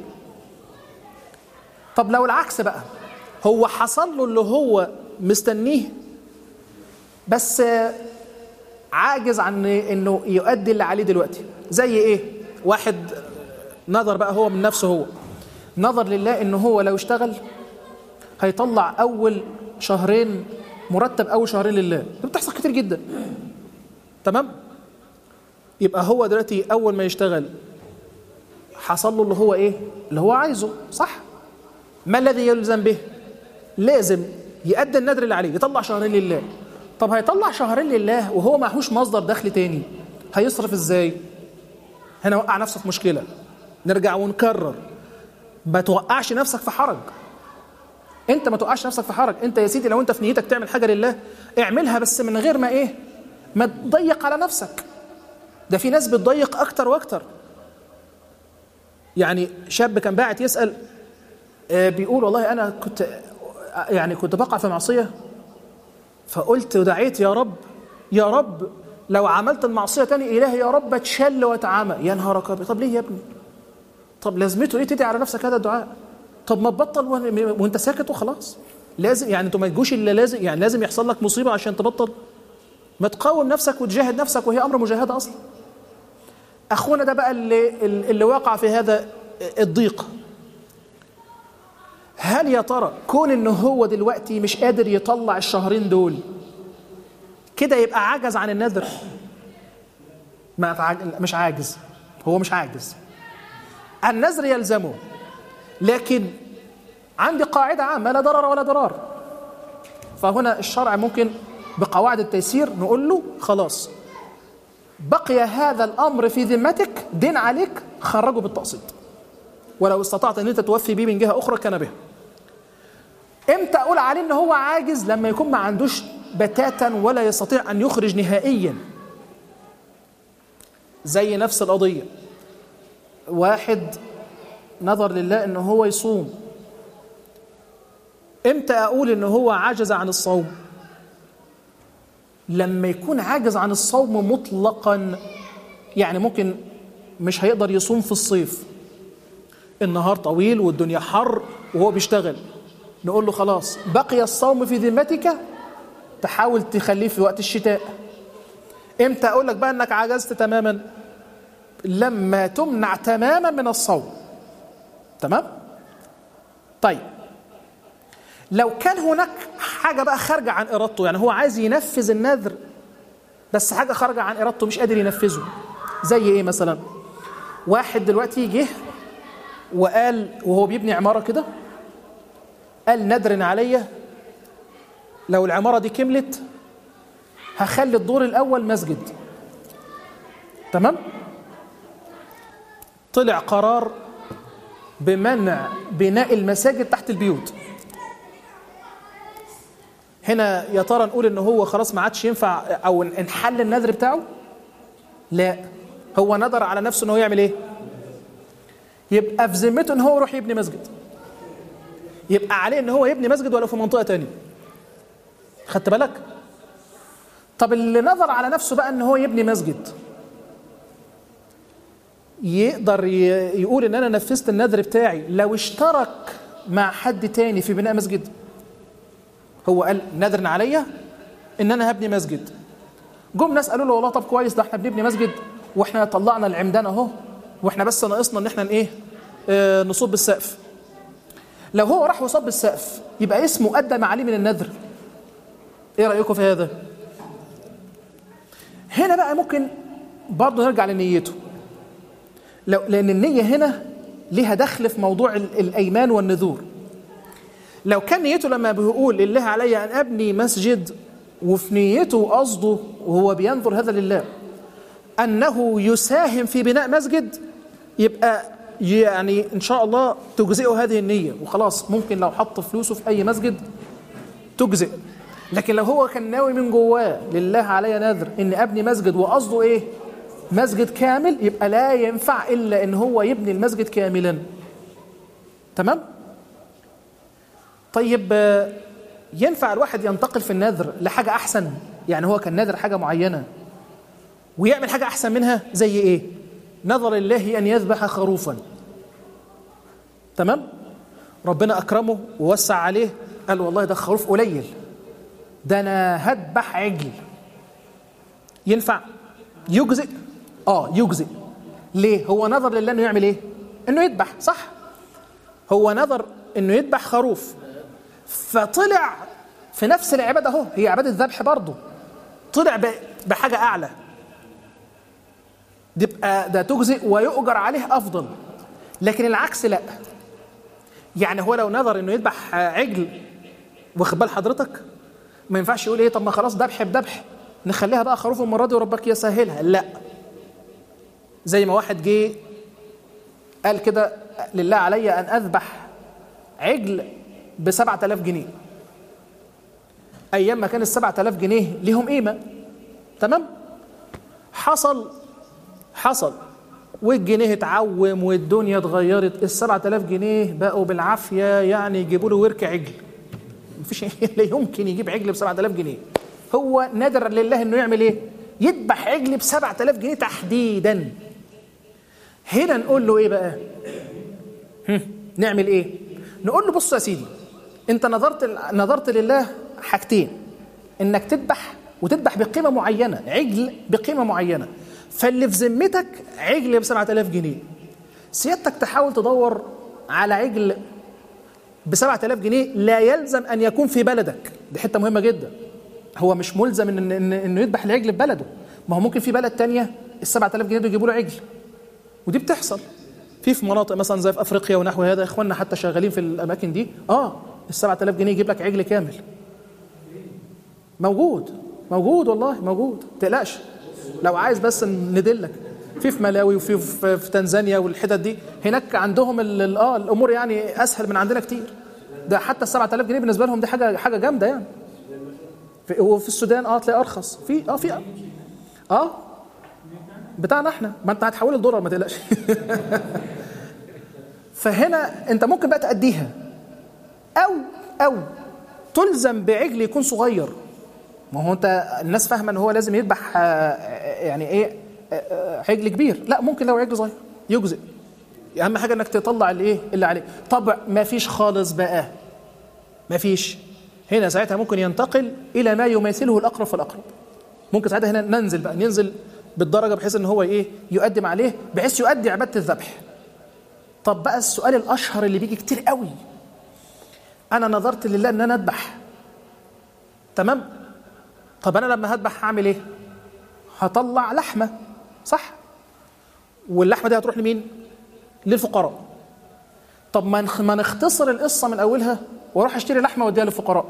طب لو العكس بقى هو حصل له اللي هو مستنيه بس عاجز عن انه يؤدي اللي عليه دلوقتي زي ايه واحد نظر بقى هو من نفسه هو نظر لله انه هو لو اشتغل هيطلع اول شهرين مرتب اول شهرين لله دي بتحصل كتير جدا تمام يبقى هو دلوقتي اول ما يشتغل حصل له اللي هو ايه اللي هو عايزه صح ما الذي يلزم به لازم يأدي النذر اللي عليه يطلع شهرين لله طب هيطلع شهرين لله وهو معهوش مصدر دخل تاني هيصرف ازاي هنا وقع نفسه في مشكلة نرجع ونكرر ما توقعش نفسك في حرج انت ما توقعش نفسك في حرج انت يا سيدي لو انت في نيتك تعمل حاجة لله اعملها بس من غير ما ايه ما تضيق على نفسك ده في ناس بتضيق اكتر واكتر يعني شاب كان باعت يسأل آه بيقول والله انا كنت يعني كنت بقع في معصية فقلت ودعيت يا رب يا رب لو عملت المعصية تاني إلهي يا رب اتشل واتعمى يا نهارك أبيض طب ليه يا ابني طب لازمته ايه تدعي على نفسك هذا الدعاء طب ما تبطل وانت ساكت وخلاص لازم يعني انتوا ما تجوش الا لازم يعني لازم يحصل لك مصيبه عشان تبطل ما تقاوم نفسك وتجاهد نفسك وهي امر مجاهده اصلا اخونا ده بقى اللي اللي واقع في هذا الضيق هل يا ترى كون ان هو دلوقتي مش قادر يطلع الشهرين دول كده يبقى عجز عن النذر ما مش عاجز هو مش عاجز النذر يلزمه لكن عندي قاعدة عامة لا ضرر ولا ضرار فهنا الشرع ممكن بقواعد التيسير نقول له خلاص بقي هذا الأمر في ذمتك دين عليك خرجه بالتقسيط ولو استطعت ان انت توفي بيه من جهة أخرى كان بها امتى أقول عليه ان هو عاجز لما يكون ما عندوش بتاتا ولا يستطيع أن يخرج نهائيا زي نفس القضية واحد نظر لله ان هو يصوم امتى اقول ان هو عجز عن الصوم لما يكون عاجز عن الصوم مطلقا يعني ممكن مش هيقدر يصوم في الصيف النهار طويل والدنيا حر وهو بيشتغل نقول له خلاص بقي الصوم في ذمتك تحاول تخليه في وقت الشتاء امتى اقول لك بقى انك عجزت تماما لما تمنع تماما من الصوم تمام طيب لو كان هناك حاجة بقى خارجة عن إرادته يعني هو عايز ينفذ النذر بس حاجة خارجة عن إرادته مش قادر ينفذه زي إيه مثلا واحد دلوقتي جه وقال وهو بيبني عمارة كده قال ندر عليا لو العمارة دي كملت هخلي الدور الأول مسجد تمام طلع قرار بمنع بناء المساجد تحت البيوت هنا يا ترى نقول ان هو خلاص ما عادش ينفع او انحل النذر بتاعه لا هو نذر على نفسه ان هو يعمل ايه يبقى في ذمته ان هو يروح يبني مسجد يبقى عليه ان هو يبني مسجد ولو في منطقه تانية خدت بالك طب اللي نظر على نفسه بقى ان هو يبني مسجد يقدر يقول ان انا نفذت النذر بتاعي لو اشترك مع حد تاني في بناء مسجد هو قال نذر عليا ان انا هبني مسجد جم ناس قالوا له والله طب كويس ده احنا بنبني مسجد واحنا طلعنا العمدان اهو واحنا بس ناقصنا ان احنا ايه اه نصب بالسقف لو هو راح وصب بالسقف يبقى اسمه ادى ما عليه من النذر ايه رايكم في هذا هنا بقى ممكن برضه نرجع لنيته لو لان النيه هنا ليها دخل في موضوع الايمان والنذور لو كان نيته لما بيقول لله علي ان ابني مسجد وفي نيته قصده وهو بينظر هذا لله انه يساهم في بناء مسجد يبقى يعني ان شاء الله تجزئه هذه النيه وخلاص ممكن لو حط فلوسه في اي مسجد تجزئ لكن لو هو كان ناوي من جواه لله علي نذر ان ابني مسجد وقصده ايه مسجد كامل يبقى لا ينفع الا ان هو يبني المسجد كاملا تمام طيب ينفع الواحد ينتقل في النذر لحاجة أحسن يعني هو كان نذر حاجة معينة ويعمل حاجة أحسن منها زي إيه؟ نظر الله أن يذبح خروفا تمام؟ ربنا أكرمه ووسع عليه قال والله ده خروف قليل ده أنا هذبح عجل ينفع يجزئ اه يجزئ ليه هو نظر لله انه يعمل ايه انه يذبح صح هو نظر انه يذبح خروف فطلع في نفس العباده اهو هي عباده الذبح برضه طلع بحاجه اعلى دي بقى ده تجزئ ويؤجر عليه افضل لكن العكس لا يعني هو لو نظر انه يذبح عجل واخد بال حضرتك ما ينفعش يقول ايه طب ما خلاص ذبح بذبح نخليها بقى خروف المره دي وربك يسهلها لا زي ما واحد جه قال كده لله علي ان اذبح عجل ب 7000 جنيه ايام ما كان ال 7000 جنيه ليهم قيمه تمام حصل حصل والجنيه اتعوم والدنيا اتغيرت ال 7000 جنيه بقوا بالعافيه يعني يجيبوا له ورك عجل مفيش لا يمكن يجيب عجل ب 7000 جنيه هو نادر لله انه يعمل ايه؟ يذبح عجل ب 7000 جنيه تحديدا هنا نقول له ايه بقى؟ نعمل ايه؟ نقول له بص يا سيدي انت نظرت نظرت لله حاجتين انك تذبح وتذبح بقيمه معينه عجل بقيمه معينه فاللي في ذمتك عجل ب 7000 جنيه سيادتك تحاول تدور على عجل ب 7000 جنيه لا يلزم ان يكون في بلدك دي حته مهمه جدا هو مش ملزم إن إن انه يذبح العجل في بلده ما هو ممكن في بلد تانية ال 7000 جنيه دول يجيبوا له عجل ودي بتحصل في في مناطق مثلا زي في افريقيا ونحو هذا اخواننا حتى شغالين في الاماكن دي اه ال 7000 جنيه يجيب لك عجل كامل موجود موجود والله موجود ما تقلقش لو عايز بس ندلك في في ملاوي وفي في, في تنزانيا والحتت دي هناك عندهم اه الامور يعني اسهل من عندنا كتير ده حتى ال 7000 جنيه بالنسبه لهم دي حاجه حاجه جامده يعني في وفي السودان اه تلاقي ارخص في اه في اه بتاعنا احنا ما انت هتحوله لدولار ما تقلقش فهنا انت ممكن بقى تأديها او او تلزم بعجل يكون صغير ما هو انت الناس فاهمه ان هو لازم يذبح يعني ايه عجل كبير لا ممكن لو عجل صغير يجزئ اهم حاجه انك تطلع الايه اللي عليه طبع ما فيش خالص بقى ما فيش هنا ساعتها ممكن ينتقل الى ما يماثله الاقرب فالاقرب ممكن ساعتها هنا ننزل بقى ننزل بالدرجه بحيث ان هو ايه يقدم عليه بحيث يؤدي عباده الذبح طب بقى السؤال الاشهر اللي بيجي كتير قوي انا نظرت لله ان انا اذبح تمام طب انا لما هذبح هعمل ايه هطلع لحمه صح واللحمه دي هتروح لمين للفقراء طب ما ما نختصر القصه من اولها واروح اشتري لحمه واديها للفقراء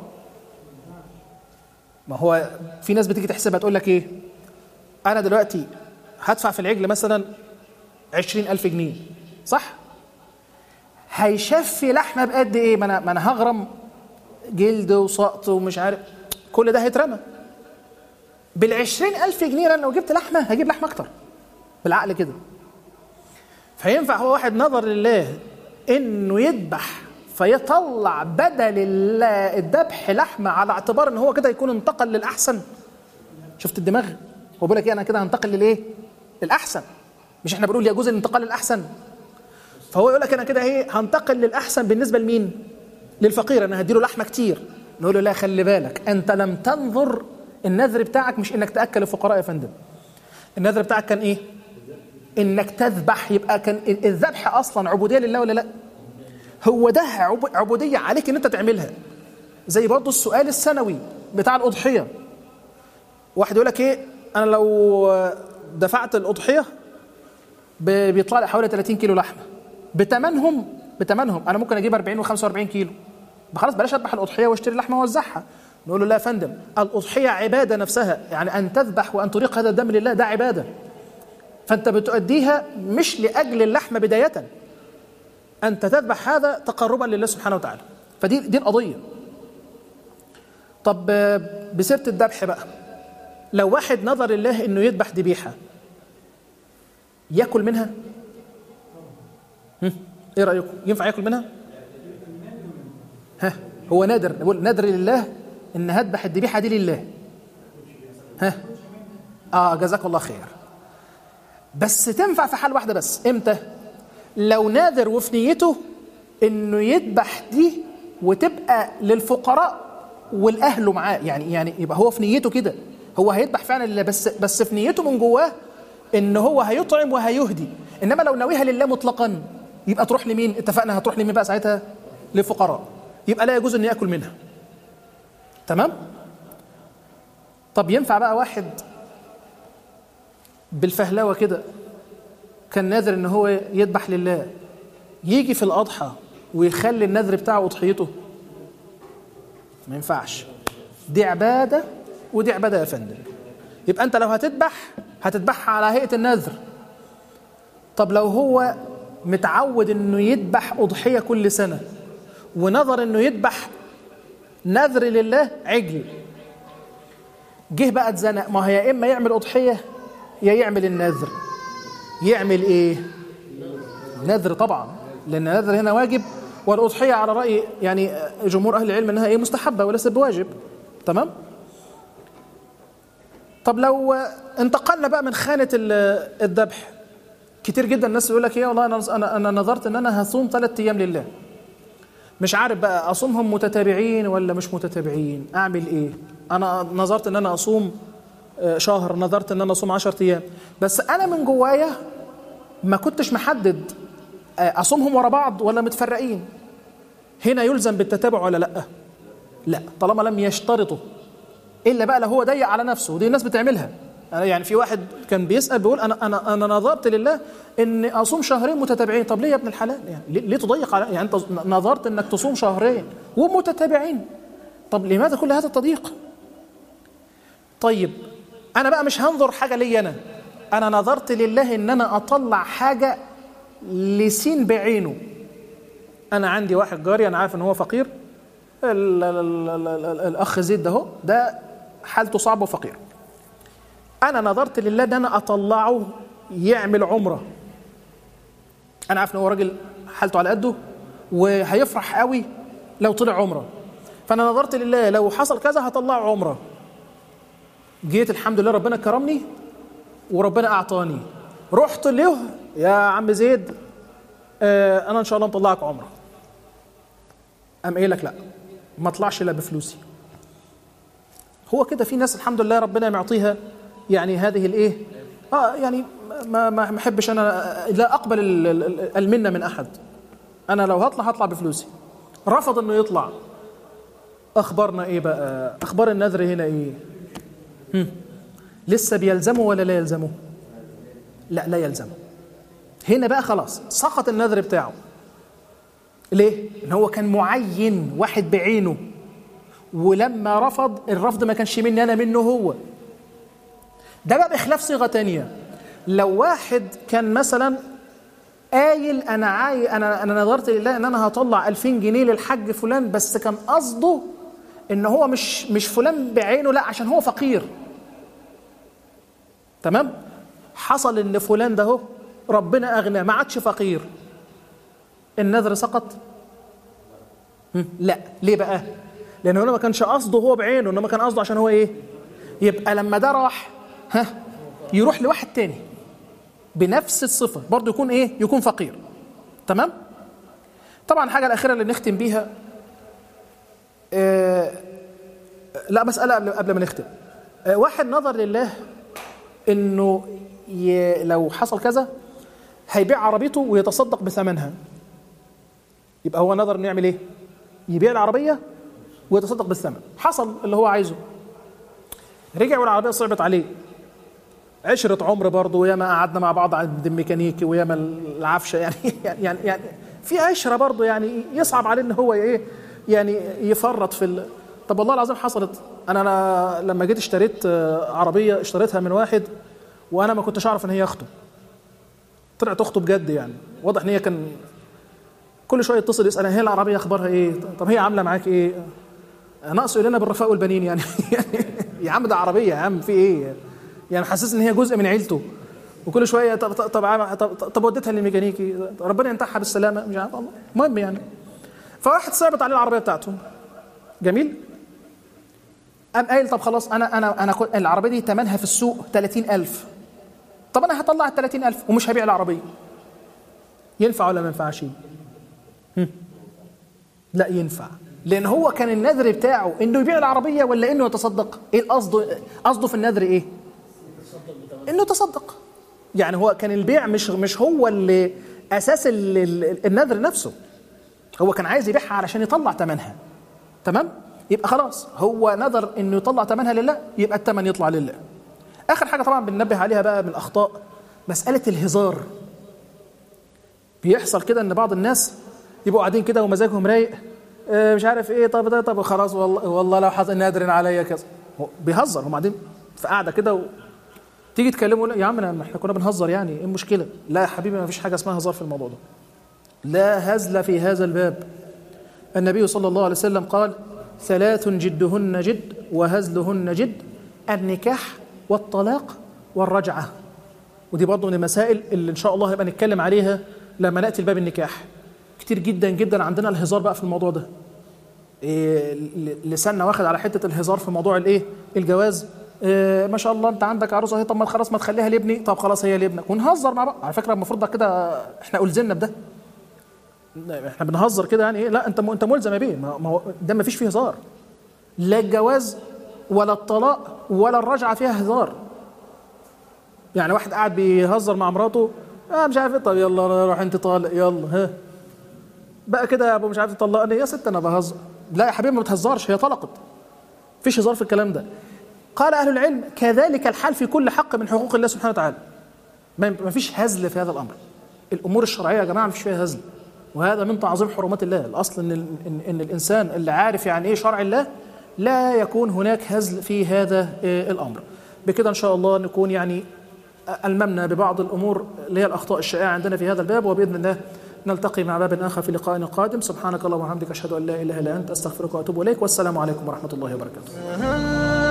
ما هو في ناس بتيجي تحسبها تقول لك ايه انا دلوقتي هدفع في العجل مثلا عشرين ألف جنيه صح هيشفي لحمه بقد ايه ما انا ما انا هغرم جلد وسقط ومش عارف كل ده هيترمى بالعشرين ألف جنيه انا لو جبت لحمه هجيب لحمه اكتر بالعقل كده فينفع هو واحد نظر لله انه يذبح فيطلع بدل الذبح لحمه على اعتبار ان هو كده يكون انتقل للاحسن شفت الدماغ هو بيقول لك ايه انا كده هنتقل للايه للاحسن مش احنا بنقول يجوز الانتقال للاحسن فهو يقول لك انا كده ايه هنتقل للاحسن بالنسبه لمين للفقير انا هديله لحمه كتير نقول له لا خلي بالك انت لم تنظر النذر بتاعك مش انك تاكل الفقراء يا فندم النذر بتاعك كان ايه انك تذبح يبقى كان الذبح اصلا عبوديه لله ولا لا هو ده عبوديه عليك ان انت تعملها زي برضه السؤال السنوي بتاع الاضحيه واحد يقول لك ايه انا لو دفعت الاضحيه بيطلع لي حوالي 30 كيلو لحمه بتمنهم بتمنهم انا ممكن اجيب 40 و45 كيلو خلاص بلاش اذبح الاضحيه واشتري لحمه واوزعها نقول له لا يا فندم الاضحيه عباده نفسها يعني ان تذبح وان تريق هذا الدم لله ده عباده فانت بتؤديها مش لاجل اللحمه بدايه انت تذبح هذا تقربا لله سبحانه وتعالى فدي دي القضيه طب بسيره الذبح بقى لو واحد نظر الله انه يذبح ذبيحه ياكل منها هم؟ ايه رايكم ينفع ياكل منها ها هو نادر نقول نادر لله ان هذبح الذبيحه دي لله ها اه جزاك الله خير بس تنفع في حال واحده بس امتى لو نادر وفي نيته انه يذبح دي وتبقى للفقراء والاهل معاه يعني يعني يبقى هو في نيته كده هو هيذبح فعلا لله بس بس في نيته من جواه ان هو هيطعم وهيهدي انما لو ناويها لله مطلقا يبقى تروح لمين اتفقنا هتروح لمين بقى ساعتها للفقراء يبقى لا يجوز اني اكل منها تمام طب ينفع بقى واحد بالفهلوه كده كان ناذر ان هو يذبح لله يجي في الاضحى ويخلي النذر بتاعه اضحيته ما ينفعش دي عباده ودي عباده يا فندم يبقى انت لو هتذبح هتذبحها على هيئه النذر طب لو هو متعود انه يذبح اضحيه كل سنه ونظر انه يذبح نذر لله عجل جه بقى اتزنق ما هي يا اما يعمل اضحيه يا يعمل النذر يعمل ايه نذر طبعا لان النذر هنا واجب والاضحيه على راي يعني جمهور اهل العلم انها ايه مستحبه وليست بواجب تمام طب لو انتقلنا بقى من خانه الذبح كتير جدا الناس يقول لك ايه والله انا انا انا نظرت ان انا هصوم ثلاث ايام لله مش عارف بقى اصومهم متتابعين ولا مش متتابعين اعمل ايه انا نظرت ان انا اصوم شهر نظرت ان انا اصوم 10 ايام بس انا من جوايا ما كنتش محدد اصومهم ورا بعض ولا متفرقين هنا يلزم بالتتابع ولا لا لا طالما لم يشترطوا الا بقى لو هو ضيق على نفسه ودي الناس بتعملها يعني في واحد كان بيسال بيقول انا انا انا نظرت لله ان اصوم شهرين متتابعين طب ليه يا ابن الحلال يعني ليه تضيق على يعني انت نظرت انك تصوم شهرين ومتتابعين طب لماذا كل هذا التضييق طيب انا بقى مش هنظر حاجه لي انا انا نظرت لله ان انا اطلع حاجه لسين بعينه انا عندي واحد جاري انا عارف ان هو فقير ال ال ال ال ال الاخ زيد ده هو ده حالته صعبه وفقير انا نظرت لله ان انا اطلعه يعمل عمره انا عارف ان هو راجل حالته على قده وهيفرح قوي لو طلع عمره فانا نظرت لله لو حصل كذا هطلعه عمره جيت الحمد لله ربنا كرمني وربنا اعطاني رحت له يا عم زيد آه انا ان شاء الله مطلعك عمره قام قايل لك لا ما اطلعش الا بفلوسي هو كده في ناس الحمد لله ربنا معطيها يعني هذه الايه اه يعني ما ما احبش انا لا اقبل المنه من احد انا لو هطلع هطلع بفلوسي رفض انه يطلع اخبارنا ايه بقى اخبار النذر هنا ايه هم. لسه بيلزمه ولا لا يلزمه لا لا يلزمه هنا بقى خلاص سقط النذر بتاعه ليه ان هو كان معين واحد بعينه ولما رفض الرفض ما كانش مني انا منه هو ده بقى بخلاف صيغه تانية لو واحد كان مثلا قايل انا عاي انا انا نظرت لله ان انا هطلع 2000 جنيه للحج فلان بس كان قصده ان هو مش مش فلان بعينه لا عشان هو فقير تمام حصل ان فلان ده هو ربنا اغنى ما عادش فقير النذر سقط لا ليه بقى لان هو ما كانش قصده هو بعينه انما كان قصده عشان هو ايه يبقى لما ده راح ها يروح لواحد تاني بنفس الصفه برضه يكون ايه يكون فقير تمام طبعا الحاجه الاخيره اللي نختم بيها آه لا مساله قبل, قبل ما نختم آه واحد نظر لله انه ي... لو حصل كذا هيبيع عربيته ويتصدق بثمنها يبقى هو نظر انه يعمل ايه يبيع العربيه ويتصدق بالثمن حصل اللي هو عايزه رجع والعربيه صعبت عليه عشرة عمر برضه وياما قعدنا مع بعض عند الميكانيكي وياما العفشه يعني يعني يعني في عشره برضه يعني يصعب عليه ان هو ايه يعني يفرط في ال... طب والله العظيم حصلت انا, أنا لما جيت اشتريت عربيه اشتريتها من واحد وانا ما كنتش اعرف ان هي اخته طلعت اخته بجد يعني واضح ان هي كان كل شويه يتصل يسال هي العربيه اخبارها ايه طب هي عامله معاك ايه ناقص يقول لنا بالرفاء والبنين يعني يا عم ده عربيه يا عم في ايه يعني حاسس ان هي جزء من عيلته وكل شويه طب طب طب, طب, طب وديتها للميكانيكي ربنا ينتحها بالسلامه مش عارف الله المهم يعني فواحد صعبت عليه العربيه بتاعته جميل قام قايل طب خلاص انا انا انا كنت- العربيه دي ثمنها في السوق 30000 طب انا هطلع ال 30000 ومش هبيع العربيه ينفع ولا ما ينفعش؟ هم. لا ينفع لان هو كان النذر بتاعه انه يبيع العربيه ولا انه يتصدق؟ ايه قصده قصده في النذر ايه؟ انه يتصدق يعني هو كان البيع مش مش هو اللي اساس ال- ال- النذر نفسه هو كان عايز يبيعها علشان يطلع ثمنها تمام يبقى خلاص هو نذر انه يطلع ثمنها لله يبقى الثمن يطلع لله اخر حاجه طبعا بننبه عليها بقى من الاخطاء مساله الهزار بيحصل كده ان بعض الناس يبقوا قاعدين كده ومزاجهم رايق آه، مش عارف ايه طب ده طب خلاص والله والله لو حصل نادر عليا كذا هو بيهزر هم قاعدين في قاعده كده و... تيجي تكلمه يقول يا عم أنا- احنا كنا بنهزر يعني ايه المشكله لا يا حبيبي ما فيش حاجه اسمها هزار في الموضوع ده لا هزل في هذا الباب النبي صلى الله عليه وسلم قال ثلاث جدهن جد وهزلهن جد النكاح والطلاق والرجعة ودي برضه من المسائل اللي إن شاء الله هيبقى نتكلم عليها لما نأتي لباب النكاح كتير جدا جدا عندنا الهزار بقى في الموضوع ده إيه ل- لساننا واخد على حتة الهزار في موضوع الايه الجواز إيه ما شاء الله انت عندك عروسه اهي طب ما خلاص ما تخليها لابني طب خلاص هي لابنك ونهزر مع بعض على فكره المفروض ده كده احنا ألزمنا بده احنا بنهزر كده يعني ايه لا انت م- انت ملزم يا بيه ما ما هو ده ما فيش فيه هزار لا الجواز ولا الطلاق ولا الرجعه فيها هزار يعني واحد قاعد بيهزر مع مراته اه مش عارف ايه طب يلا روح انت طالق يلا ها بقى كده يا ابو مش عارف تطلقني يا ست انا بهزر لا يا حبيبي ما بتهزرش هي طلقت فيش هزار في الكلام ده قال اهل العلم كذلك الحال في كل حق من حقوق الله سبحانه وتعالى ما ما فيش هزل في هذا الامر الامور الشرعيه يا جماعه ما فيش فيها هزل وهذا من تعظيم حرمات الله الاصل ان ال- ان, إن الانسان اللي عارف يعني ايه شرع الله لا يكون هناك هزل في هذا آه، الامر بكده ان شاء الله نكون يعني الممنا ببعض الامور اللي هي الاخطاء الشائعه عندنا في هذا الباب وباذن الله نلتقي مع باب اخر في لقاء قادم سبحانك اللهم وبحمدك اشهد ان لا اله الا انت استغفرك واتوب اليك والسلام عليكم ورحمه الله وبركاته